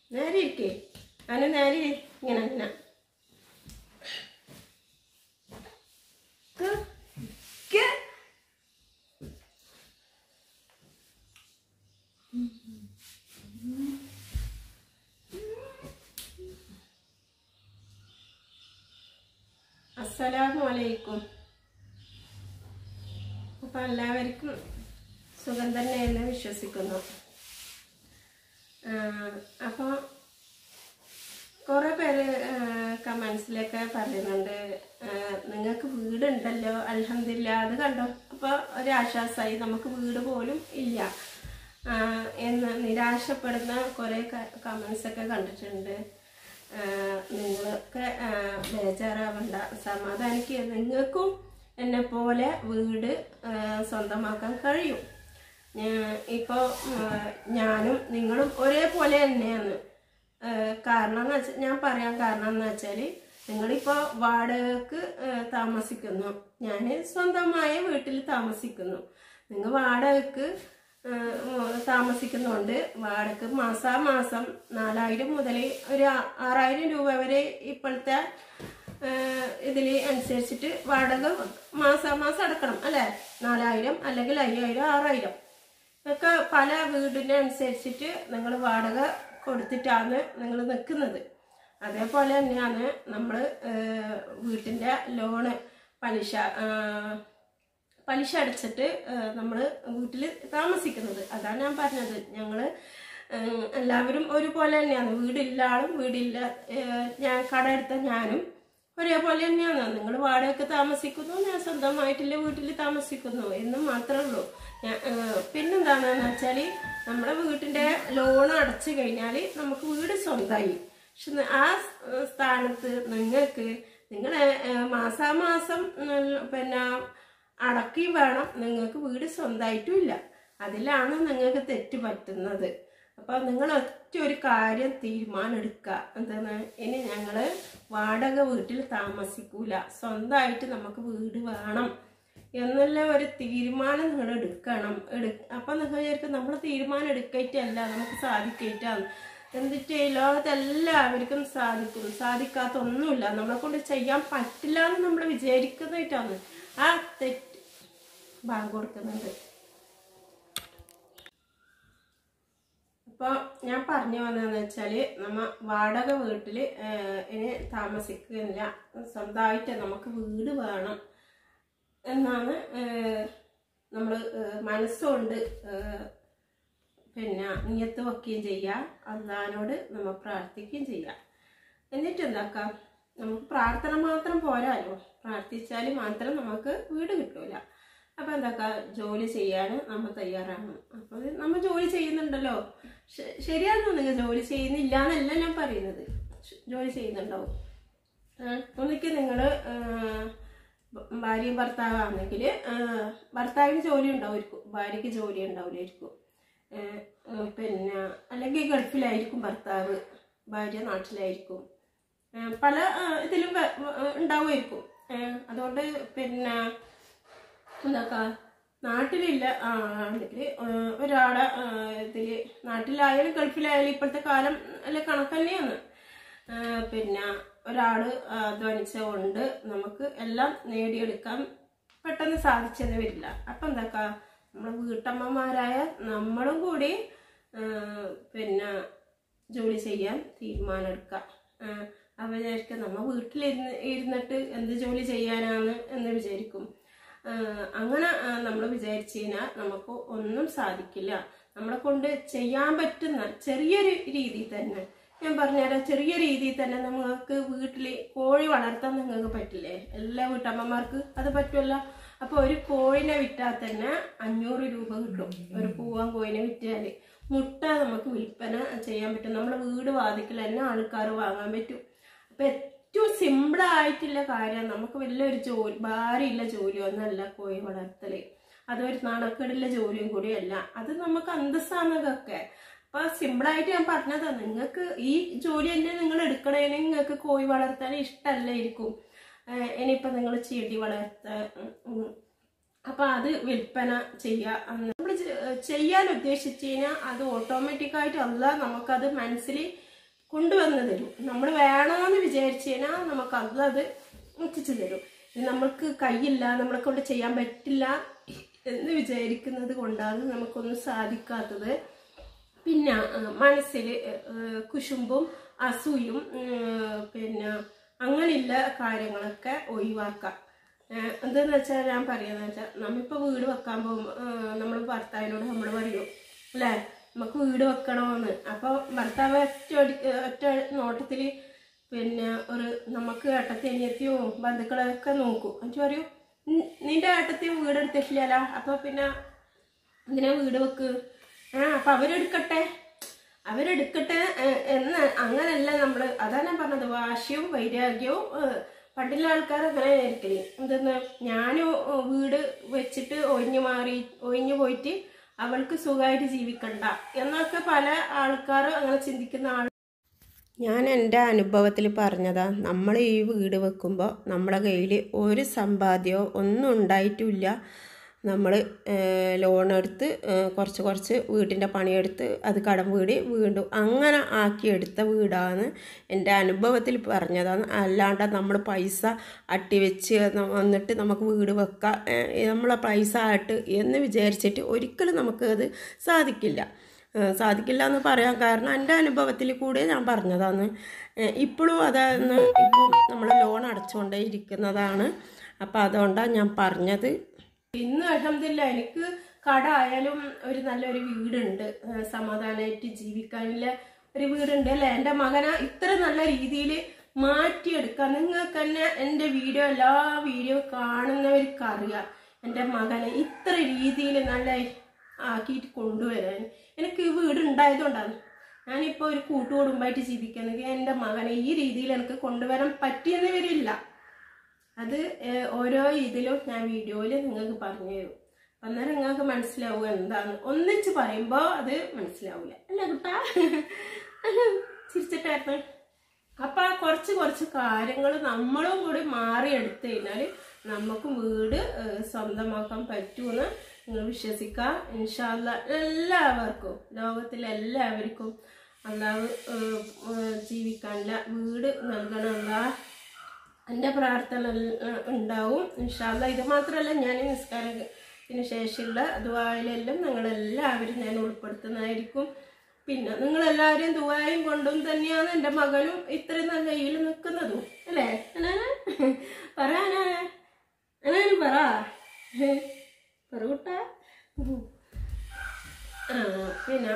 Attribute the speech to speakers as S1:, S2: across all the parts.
S1: നേരെ ഇരിക്കേ അതിന് നേരെ ഇരി. ഇങ്ങനെ ഇങ്ങനെ ക്ക്. ക്ക്. അസ്സലാമു അലൈക്കും അപ്പൊ എല്ലാവർക്കും സുഖം തന്നെയെന്ന് വിശ്വസിക്കുന്നു അപ്പോൾ കുറേ പേര് കമൻസിലൊക്കെ പറയുന്നുണ്ട് ആ, നിങ്ങൾക്ക് വീടുണ്ടല്ലോ അൽഹംദില്ല അത് കണ്ടോ അപ്പോൾ ഒരാശ്വാസമായി നമുക്ക് വീട് പോലും ഇല്ല ആ, എന്ന് നിരാശപ്പെടുന്ന കുറേ കമൻസ് ഒക്കെ കണ്ടിട്ടുണ്ട് ആ, നിങ്ങളൊക്കെ ആ, ബേജാറാവണ്ട സമാധാനിക്കുക നിങ്ങൾക്കും എന്നെ പോലെ വീട് ആ, സ്വന്തമാക്കാൻ കഴിയും ഞാ- ഇപ്പൊ ആ, ഞാനും നിങ്ങളും ഒരേപോലെ തന്നെയാണ് ആ, കാരണം എന്ന് വെച്ചാൽ ഞാൻ പറയാൻ കാരണം എന്ന് വെച്ചാൽ നിങ്ങളിപ്പോ വാടകക്ക് ആ, താമസിക്കുന്നു ഞാൻ സ്വന്തമായ വീട്ടിൽ താമസിക്കുന്നു നിങ്ങൾ വാടകക്ക് ആ, താമസിക്കുന്നുണ്ട് വാടക മാസാമാസം നാലായിരം മുതൽ ഒരു ആ- ആറായിരം രൂപ വരെ ഇപ്പോഴത്തെ ഇതിൽ അനുസരിച്ചിട്ട് വാടക മാസാമാസം അടക്കണം അല്ലേ നാലായിരം അല്ലെങ്കിൽ അയ്യായിരം ആറായിരം ഒക്കെ പല വീടിനെ അനുസരിച്ചിട്ട് നിങ്ങൾ വാടക കൊടുത്തിട്ടാണ് നിങ്ങൾ നിൽക്കുന്നത് അതേപോലെ തന്നെയാണ് നമ്മൾ വീട്ടിൻ്റെ ലോണ് പലിശ ആ, പലിശ അടച്ചിട്ട് നമ്മൾ വീട്ടിൽ താമസിക്കുന്നത് അതാണ് ഞാൻ പറഞ്ഞത് ഞങ്ങൾ എല്ലാവരും ഒരുപോലെ തന്നെയാണ് വീടില്ല ആളും വീടില്ല ഏഹ്, ഞാൻ കട എടുത്ത ഞാനും ഒരേപോലെ തന്നെയാണ് നിങ്ങൾ വാടകയ്ക്ക് താമസിക്കുന്നു ഞാൻ സ്വന്തമായിട്ടുള്ള വീട്ടിൽ താമസിക്കുന്നു എന്ന് മാത്രമേ ഉള്ളൂ ഞാൻ ഏഹ്, പിന്നെന്താണെന്ന് വെച്ചാൽ നമ്മുടെ വീട്ടിൻ്റെ ലോൺ അടച്ചു കഴിഞ്ഞാൽ നമുക്ക് വീട് സ്വന്തമായി പക്ഷെ ന- ആ സ് സ്ഥാനത്ത് നിങ്ങൾക്ക് നിങ്ങൾ മാസാമാസം ഉം, പിന്നെ അടക്കി വേണം നിങ്ങൾക്ക് വീട് സ്വന്തമായിട്ടും ഇല്ല അതിലാണ് നിങ്ങൾക്ക് തെറ്റ് പറ്റുന്നത് അപ്പൊ നിങ്ങൾ ഒറ്റ ഒരു കാര്യം തീരുമാനം എടുക്കുക എന്താണ് ഇനി ഞങ്ങള് വാടക വീട്ടിൽ താമസിക്കൂല സ്വന്തമായിട്ട് നമുക്ക് വീട് വേണം എന്നുള്ള ഒരു തീരുമാനം നിങ്ങൾ എടുക്കണം എടു അപ്പൊ നിങ്ങൾ വിചാരിക്കും നമ്മൾ തീരുമാനം എടുക്കയിട്ടല്ല നമുക്ക് സാധിക്കയിട്ടാണ് എന്നിട്ട് ഈ ലോകത്ത് എല്ലാവർക്കും സാധിക്കും സാധിക്കാത്ത ഒന്നുമില്ല നമ്മളെ കൊണ്ട് ചെയ്യാൻ പറ്റില്ല എന്ന് നമ്മൾ വിചാരിക്കുന്നതായിട്ടാണ് ആ തെറ്റ് ബാങ്ക് കൊടുക്കുന്നുണ്ട് അപ്പോൾ ഞാൻ പറഞ്ഞു വന്നതെന്ന് വെച്ചാൽ നമ്മ വാടക വീട്ടിൽ ഇനി താമസിക്കുന്നില്ല സ്വന്തമായിട്ട് നമുക്ക് വീട് വേണം എന്നാണ് നമ്മൾ മനസ്സുകൊണ്ട് ഏഹ്, പിന്നെ നിയത്ത് വെക്കുകയും ചെയ്യുക അള്ളഹാനോട് നമ്മൾ പ്രാർത്ഥിക്കുകയും ചെയ്യുക എന്നിട്ട് എന്താക്കാം നമുക്ക് പ്രാർത്ഥന മാത്രം പോരാലോ പ്രാർത്ഥിച്ചാൽ മാത്രം നമുക്ക് വീട് കിട്ടൂല അപ്പൊ എന്താക്കാം ജോലി ചെയ്യാൻ നമ്മൾ തയ്യാറാകണം അപ്പൊ നമ്മൾ ജോലി ചെയ്യുന്നുണ്ടല്ലോ ശ- ശരിയാണോ നിങ്ങൾ ജോലി ചെയ്യുന്നില്ല എന്നല്ല ഞാൻ പറയുന്നത് ശ- ജോലി ചെയ്യുന്നുണ്ടാവും ഒന്നിക്ക് നിങ്ങൾ ഭാര്യയും ഭർത്താവാണെങ്കിൽ ഭർത്താവിന് ജോലി ഉണ്ടാവുമായിരിക്കും ഭാര്യയ്ക്ക് ജോലി ഉണ്ടാവില്ലായിരിക്കും ഏഹ്, ഏഹ്, പിന്നെ അല്ലെങ്കിൽ ഗൾഫിലായിരിക്കും ഭർത്താവ് ഭാര്യ നാട്ടിലായിരിക്കും ഏഹ്, പല ഏഹ്, ഇതിലും വ- വ- ഉണ്ടാവുമായിരിക്കും ഏഹ്, അതുകൊണ്ട് പിന്നെ എന്താക്കാ നാട്ടിലില്ല ആണെങ്കിൽ ഒരാളെ ആ, ഇതില് നാട്ടിലായാലും ഗൾഫിലായാലും ഇപ്പോഴത്തെ കാലം അല്ല കണക്ക് തന്നെയാണ് ആ, പിന്നെ ഒരാള് അധ്വാനിച്ചുകൊണ്ട് നമുക്ക് എല്ലാം നേടിയെടുക്കാൻ പെട്ടെന്ന് സാധിച്ചെന്ന് വരില്ല അപ്പൊ എന്താക്കാ നമ്മളെ വീട്ടമ്മമാരായ നമ്മളും കൂടി ആ, പിന്നെ ജോലി ചെയ്യാൻ തീരുമാനമെടുക്കാം അപ്പൊ വിചാരിക്കും നമ്മ വീട്ടിലിരുന്ന് ഇരുന്നിട്ട് എന്ത് ജോലി ചെയ്യാനാണ് എന്ന് വിചാരിക്കും ആ, അങ്ങനെ നമ്മൾ വിചാരിച്ചു കഴിഞ്ഞാൽ നമുക്ക് ഒന്നും സാധിക്കില്ല നമ്മളെ കൊണ്ട് ചെയ്യാൻ പറ്റുന്ന ചെറിയൊരു രീതിയിൽ തന്നെ ഞാൻ പറഞ്ഞുതരാം ചെറിയ രീതിയിൽ തന്നെ നമുക്ക് വീട്ടിൽ കോഴി വളർത്താൻ നിങ്ങൾക്ക് പറ്റില്ലേ എല്ലാ വീട്ടമ്മമാർക്ക് അത് പറ്റുമല്ലോ അപ്പൊ ഒരു കോഴിനെ വിറ്റാൽ തന്നെ അഞ്ഞൂറ് രൂപ കിട്ടും ഒരു പൂവൻ കോഴിനെ വിറ്റാല് മുട്ട നമുക്ക് വിൽപ്പന ചെയ്യാൻ പറ്റും നമ്മുടെ വീട് വാതിക്കൽ തന്നെ ആൾക്കാർ വാങ്ങാൻ പറ്റും അപ്പൊ ഏറ്റവും സിമ്പിൾ ആയിട്ടുള്ള കാര്യം നമുക്ക് വലിയൊരു ജോലി ഭാരമില്ല ജോലിയൊന്നല്ല കോഴി വളർത്തല് അതൊരു നാണക്കേടുള്ള ജോലിയും കൂടിയല്ല അത് നമുക്ക് അന്തസ്സാണതൊക്കെ അപ്പൊ സിമ്പിളായിട്ട് ഞാൻ പറഞ്ഞതാ നിങ്ങൾക്ക് ഈ ജോലി തന്നെ നിങ്ങൾ എടുക്കണേന് നിങ്ങൾക്ക് കോഴി വളർത്താൻ ഇഷ്ടമല്ലായിരിക്കും ഏഹ് ഇനിയിപ്പൊ നിങ്ങൾ ചെടി വളർത്ത ഉം, ഉം. അപ്പൊ അത് വിൽപ്പന ചെയ്യുക നമ്മൾ ചെയ്യാൻ ഉദ്ദേശിച്ചു കഴിഞ്ഞാൽ അത് ഓട്ടോമാറ്റിക്കായിട്ട് അല്ല നമുക്കത് മനസ്സിൽ കൊണ്ടുവന്ന് തരും നമ്മൾ വേണമെന്ന് വിചാരിച്ചു കഴിഞ്ഞാൽ നമുക്ക് അത് അത് എത്തിച്ചു തരും ഇത് നമ്മൾക്ക് കയ്യില്ല നമ്മളെ കൊണ്ട് ചെയ്യാൻ പറ്റില്ല എന്ന് വിചാരിക്കുന്നത് കൊണ്ടാണ് നമുക്കൊന്നും സാധിക്കാത്തത് പിന്നെ മനസ്സിൽ കുശുമ്പും അസൂയും ഉം, പിന്നെ അങ്ങനെയുള്ള കാര്യങ്ങളൊക്കെ ഒഴിവാക്കാം ഏഹ് എന്തെന്ന് വെച്ചാൽ ഞാൻ പറയാന്ന് വെച്ചാൽ നമ്മിപ്പോൾ വീട് വെക്കാൻ പോകുമ്പോൾ നമ്മൾ ഭർത്താവിനോട് നമ്മൾ പറയും അല്ലേ നമുക്ക് വീട് വെക്കണമെന്ന് അപ്പോൾ ഭർത്താവ് ഒറ്റ അടി- ഒറ്റ നോട്ടത്തിൽ പിന്നെ ഒരു നമുക്ക് ഏട്ടത്തി അനിയത്തിയോ ബന്ധുക്കളെയൊക്കെ നോക്കും എന്നിട്ട് പറയും "നി- നിന്റെ ഏട്ടത്തി വീട് എടുത്തിട്ടില്ലല്ലോ അപ്പോൾ പിന്നെ എന്തിനാ വീട് വെക്ക് ആ അപ്പൊ അവരെടുക്കട്ടെ അവരെടുക്കട്ടെ ഏഹ്, എന്ന് അങ്ങനല്ല നമ്മൾ അതാണ് ഞാൻ പറഞ്ഞത് വാശിയും വൈരാഗ്യവും ഏഹ്, പണ്ടുള്ള ആൾക്കാർ അങ്ങനെ ആയിരിക്കല് എന്തെന്ന് ഞാനും ഏഹ്, വീട് വെച്ചിട്ട് ഒഴിഞ്ഞു മാറി ഒഴിഞ്ഞു പോയിട്ട് അവൾക്ക് സുഖമായിട്ട് ജീവിക്കണ്ട എന്നൊക്കെ പല ആൾക്കാരും അങ്ങനെ ചിന്തിക്കുന്ന ആൾ ഞാൻ എൻ്റെ അനുഭവത്തിൽ പറഞ്ഞതാ നമ്മൾ ഈ വീട് വെക്കുമ്പോൾ നമ്മളെ കയ്യിൽ ഒരു സമ്പാദ്യമോ ഒന്നും ഉണ്ടായിട്ടുമില്ല നമ്മൾ ലോൺ എടുത്ത് ഏഹ്, കുറച്ച് കുറച്ച് വീടിൻ്റെ പണിയെടുത്ത് അത് കടം വീടി വീണ്ടും അങ്ങനെ ആക്കിയെടുത്ത വീടാണ് എൻ്റെ അനുഭവത്തിൽ പറഞ്ഞതാണ് അല്ലാണ്ട് നമ്മൾ പൈസ അട്ടിവെച്ച് ന- വന്നിട്ട് നമുക്ക് വീട് വെക്കാം ഏഹ്, നമ്മളെ പൈസ ആയിട്ട് എന്ന് വിചാരിച്ചിട്ട് ഒരിക്കലും നമുക്ക് അത് സാധിക്കില്ല ഏഹ് സാധിക്കില്ല എന്ന് പറയാൻ കാരണം എൻ്റെ അനുഭവത്തിൽ കൂടെ ഞാൻ പറഞ്ഞതാണ് ഏഹ് ഇപ്പോഴും അതാണ് ഇപ്പോൾ നമ്മൾ ലോൺ അടച്ചുകൊണ്ടേ ഇരിക്കുന്നതാണ് അപ്പോൾ അതുകൊണ്ടാണ് ഞാൻ പറഞ്ഞത് ഇന്ന് അലഹമില്ല എനിക്ക് കട ആയാലും ഒരു നല്ലൊരു വീടുണ്ട് ഏഹ് സമാധാനമായിട്ട് ജീവിക്കാനുള്ള ഒരു വീടുണ്ട് അല്ലേ എൻ്റെ മകനെ ഇത്ര നല്ല രീതിയിൽ മാറ്റിയെടുക്കാൻ നിങ്ങൾക്ക് തന്നെ എൻ്റെ വീഡിയോ എല്ലാ വീഡിയോ കാണുന്നവർക്ക് അറിയാം എൻ്റെ മകനെ ഇത്ര രീതിയിൽ നല്ല ആക്കിയിട്ട് കൊണ്ടുവരാൻ എനിക്ക് ഈ വീട് ഉണ്ടായതുകൊണ്ടാണ് ഞാനിപ്പോൾ ഒരു കൂട്ടുകുടുംബമായിട്ട് ജീവിക്കുന്നെങ്കിൽ എൻ്റെ മകനെ ഈ രീതിയിൽ എനിക്ക് കൊണ്ടുവരാൻ പറ്റിയെന്ന് വരില്ല അത് ഏഹ്, ഓരോ ഇതിലും ഞാൻ വീഡിയോയിൽ നിങ്ങൾക്ക് പറഞ്ഞു തരും അന്നേരം നിങ്ങൾക്ക് മനസ്സിലാവും എന്താണ് ഒന്നിച്ച് പറയുമ്പോൾ അത് മനസ്സിലാവില്ല അല്ല കുട്ടാ അല്ല ചിരിച്ചിട്ടായിരുന്നു അപ്പൊ ആ കുറച്ച് കുറച്ച് കാര്യങ്ങൾ നമ്മളും കൂടി മാറിയെടുത്തു കഴിഞ്ഞാൽ നമുക്കും വീട് ഏഹ്, സ്വന്തമാക്കാൻ പറ്റുമെന്ന് നിങ്ങൾ വിശ്വസിക്കുക ഇൻഷാല്ല എല്ലാവർക്കും ലോകത്തിലെ എല്ലാവർക്കും അള്ളാഹ് ഏഹ്, ഏഹ്, ജീവിക്കാനുള്ള വീട് നൽകണമല്ല എൻ്റെ പ്രാർത്ഥന എല്ലാം ഉണ്ടാവും ഇൻഷാല്ല ഇത് മാത്രമല്ല ഞാൻ ഈ നിസ്കാരത്തിന് ശേഷമുള്ള ദുബായിലെല്ലാം നിങ്ങളെല്ലാവരും ഞാൻ ഉൾപ്പെടുത്തുന്നതായിരിക്കും പിന്നെ നിങ്ങളെല്ലാവരും ദുബായും കൊണ്ടും തന്നെയാണ് എൻ്റെ മകനും ഇത്രയും നല്ല കയ്യിൽ നിൽക്കുന്നതും അല്ലേ അനാന പറ അനാന അനാന പറ പറ കുട്ടാ ആ പിന്നെ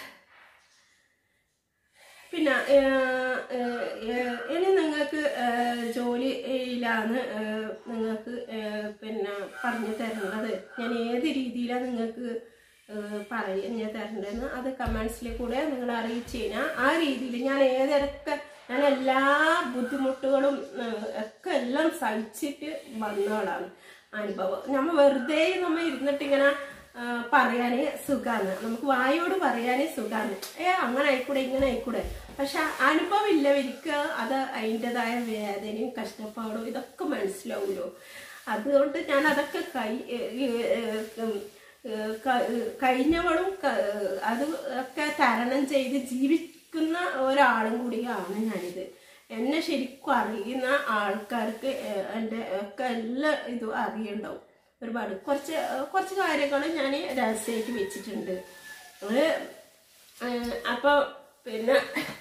S1: പിന്നെ ഏഹ്, ഏഹ്, ഏഹ്, ഇനി നിങ്ങൾക്ക് ഏഹ്, ജോലിയിലാണ് ഏഹ്, നിങ്ങൾക്ക് ഏഹ്, പിന്നെ പറഞ്ഞു തരേണ്ടത് ഞാൻ ഏത് രീതിയിലാണ് നിങ്ങൾക്ക് പറഞ്ഞു തരേണ്ടതെന്ന് അത് കമൻസിൽ കൂടെ നിങ്ങൾ അറിയിച്ചു കഴിഞ്ഞാൽ ആ രീതിയിൽ ഞാൻ ഏതൊക്കെ ഞാൻ എല്ലാ ബുദ്ധിമുട്ടുകളും ഏഹ്, ഒക്കെ എല്ലാം സഹിച്ചിട്ട് വന്നവളാണ് അനുഭവം നമ്മൾ വെറുതെ നമ്മൾ ഇരുന്നിട്ടിങ്ങനെ ആ, പറയാന് സുഖാണ് നമുക്ക് വായോട് പറയാന് സുഖാണ് ഏ അങ്ങനെ ആയിക്കൂടെ ഇങ്ങനെ ആയിക്കൂടെ പക്ഷെ അനുഭവം ഇല്ലവർക്ക് അത് അതിൻ്റെതായ വേദനയും കഷ്ടപ്പാടും ഇതൊക്കെ മനസ്സിലാവുമല്ലോ അതുകൊണ്ട് ഞാൻ അതൊക്കെ കൈ ഏ, ഏ, ഉം, ഏ, ക- കഴിഞ്ഞവളും ക- അത് ഒക്കെ തരണം ചെയ്ത് ജീവിക്കുന്ന ഒരാളും കൂടിയാണ് ഞാനിത് എന്നെ ശരിക്കും അറിയുന്ന ആൾക്കാർക്ക് ഏ, എൻ്റെ ഒക്കെ എല്ലാ ഇതും അറിയണ്ടാവും ഒരുപാട് കുറച്ച് കുറച്ച് കാര്യങ്ങൾ ഞാൻ രഹസ്യമായിട്ട് വെച്ചിട്ടുണ്ട് അത് അപ്പോൾ പിന്നെ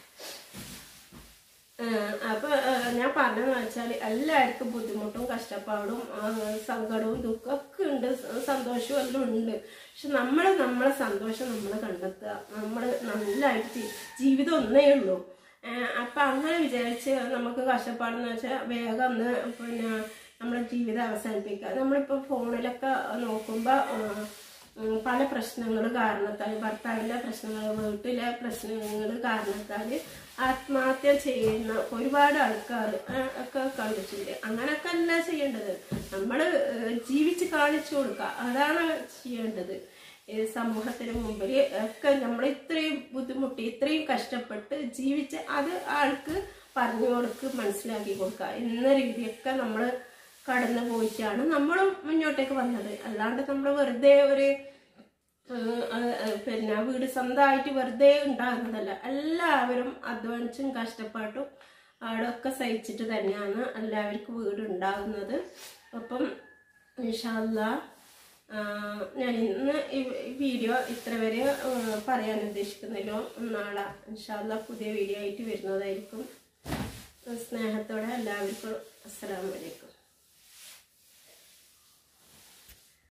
S1: ഏഹ് അപ്പൊ ഏഹ് ഞാൻ പറഞ്ഞതെന്ന് വെച്ചാൽ എല്ലാവർക്കും ബുദ്ധിമുട്ടും കഷ്ടപ്പാടും ആഹ് സങ്കടവും ദുഃഖവും ഒക്കെ ഉണ്ട് സ- സന്തോഷവും എല്ലാം ഉണ്ട് പക്ഷെ നമ്മൾ നമ്മളെ സന്തോഷം നമ്മൾ കണ്ടെത്തുക നമ്മൾ നല്ലതായിട്ട് ജീ- ജീവിതം ഒന്നേ ഉള്ളൂ ഏഹ് അപ്പൊ അങ്ങനെ വിചാരിച്ച് നമുക്ക് കഷ്ടപ്പാടെന്ന് വെച്ചാൽ വേഗം ഒന്ന് പിന്നെ നമ്മുടെ ജീവിതം അവസാനിപ്പിക്കുക നമ്മളിപ്പോൾ ഫോണിലൊക്കെ നോക്കുമ്പോൾ ഉം, പല പ്രശ്നങ്ങൾ കാരണത്താൽ ഭർത്താവിൻ്റെ പ്രശ്നങ്ങൾ വീട്ടിലെ പ്രശ്നങ്ങൾ കാരണത്താൽ ആത്മഹത്യ ചെയ്യുന്ന ഒരുപാട് ആൾക്കാർ ഒക്കെ കണ്ടിട്ടുണ്ട് അങ്ങനെയൊക്കെ അല്ല ചെയ്യേണ്ടത് നമ്മൾ ജീവിച്ച് കാണിച്ചു കൊടുക്കുക അതാണ് ചെയ്യേണ്ടത് ഈ സമൂഹത്തിന് മുമ്പിൽ ഒക്കെ നമ്മൾ ഇത്രയും ബുദ്ധിമുട്ടി ഇത്രയും കഷ്ടപ്പെട്ട് ജീവിച്ച് അത് ആൾക്ക് പറഞ്ഞു കൊടുക്ക് മനസ്സിലാക്കി കൊടുക്കുക എന്ന രീതിയൊക്കെ നമ്മൾ കടന്നു പോയിട്ടാണ് നമ്മളും മുന്നോട്ടേക്ക് വന്നത് അല്ലാണ്ട് നമ്മൾ വെറുതെ ഒരു ഏഹ് അത് അത് പിന്നെ വീട് സ്വന്തമായിട്ട് വെറുതെ ഉണ്ടാകുന്നതല്ല എല്ലാവരും അധ്വാനിച്ചും കഷ്ടപ്പാട്ടും ആടൊക്കെ സഹിച്ചിട്ട് തന്നെയാണ് എല്ലാവർക്കും വീട് ഉണ്ടാകുന്നത് അപ്പം ഇൻഷാല്ല ഞാൻ ഇന്ന് ഈ ഈ വീഡിയോ ഇത്ര വരെ ഏഹ് പറയാൻ ഉദ്ദേശിക്കുന്നില്ലോ നാളെ ഇൻഷാല്ല പുതിയ വീഡിയോ ആയിട്ട് വരുന്നതായിരിക്കും സ്നേഹത്തോടെ എല്ലാവർക്കും അസ്സലാമു അലൈക്കും